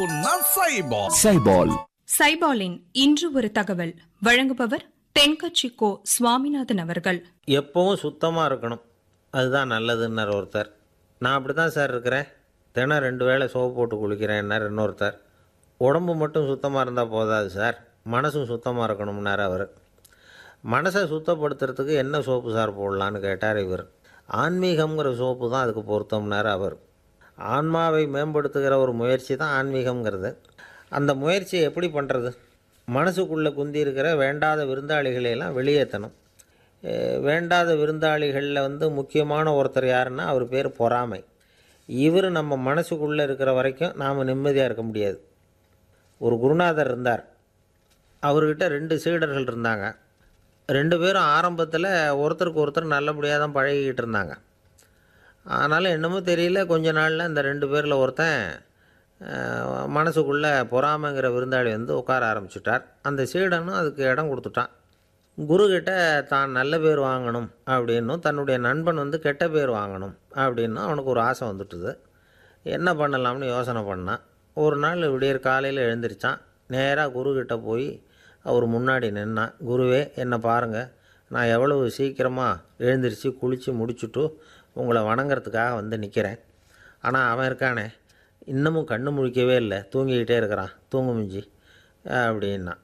சொன்னா சைபால் சைபால் சைபாலின் இன்று ஒரு தகவல் வழங்குபவர் தென்கட்சி கோ சுவாமிநாதன் அவர்கள் எப்பவும் சுத்தமாக இருக்கணும் அதுதான் நல்லதுன்னார் ஒருத்தர் நான் அப்படி தான் சார் இருக்கிறேன் தினம் ரெண்டு வேளை சோப்பு போட்டு குளிக்கிறேன்னார் இன்னொருத்தர் உடம்பு மட்டும் சுத்தமாக இருந்தால் போதாது சார் மனசும் சுத்தமாக இருக்கணும்னார் அவர் மனசை சுத்தப்படுத்துறதுக்கு என்ன சோப்பு சார் போடலான்னு கேட்டார் இவர் ஆன்மீகம்ங்கிற சோப்பு தான் அதுக்கு பொருத்தம்னார் அவர் ஆன்மாவை மேம்படுத்துகிற ஒரு முயற்சி தான் ஆன்மீகம்ங்கிறது அந்த முயற்சியை எப்படி பண்ணுறது மனசுக்குள்ளே குந்தி இருக்கிற வேண்டாத விருந்தாளிகளை எல்லாம் வெளியேற்றணும் அஹ் வேண்டாத விருந்தாளிகளில் வந்து முக்கியமான ஒருத்தர் யாருன்னா அவர் பேர் பொறாமை இவர் நம்ம மனசுக்குள்ளே இருக்கிற வரைக்கும் நாம் நிம்மதியாக இருக்க முடியாது ஒரு குருநாதர் இருந்தார் அவர்கிட்ட ரெண்டு சீடர்கள் இருந்தாங்க ரெண்டு பேரும் ஆரம்பத்தில் ஒருத்தருக்கு ஒருத்தர் நல்லபடியாக தான் பழகிக்கிட்டு இருந்தாங்க ஆனாலும் என்னமோ தெரியல கொஞ்ச நாளில் இந்த ரெண்டு பேரில் ஒருத்தன் அஹ், மனசுக்குள்ளே பொறாமைங்கிற விருந்தாளி வந்து உட்கார ஆரம்பிச்சிட்டார் அந்த சீடனும் அதுக்கு இடம் கொடுத்துட்டான் குருக்கிட்ட தான் நல்ல பேர் வாங்கணும் அப்படின்னும் தன்னுடைய நண்பன் வந்து கெட்ட பேர் வாங்கணும் அப்படின்னும் அவனுக்கு ஒரு ஆசை வந்துட்டுது என்ன பண்ணலாம்னு யோசனை பண்ணான் ஒரு நாள் விடியற் காலையில் எழுந்திரிச்சான் நேராக குருக்கிட்ட போய் அவர் முன்னாடி நின்னான் குருவே என்னை பாருங்கள் நான் எவ்வளவு சீக்கிரமாக எழுந்திரிச்சு குளித்து முடிச்சுட்டு உங்களை வணங்குறதுக்காக வந்து நிற்கிறேன் ஆனால் அவன் இருக்கானே இன்னமும் கண்ணு முழிக்கவே இல்லை தூங்கிக்கிட்டே இருக்கிறான் தூங்கு மிஞ்சி அப்படின்னா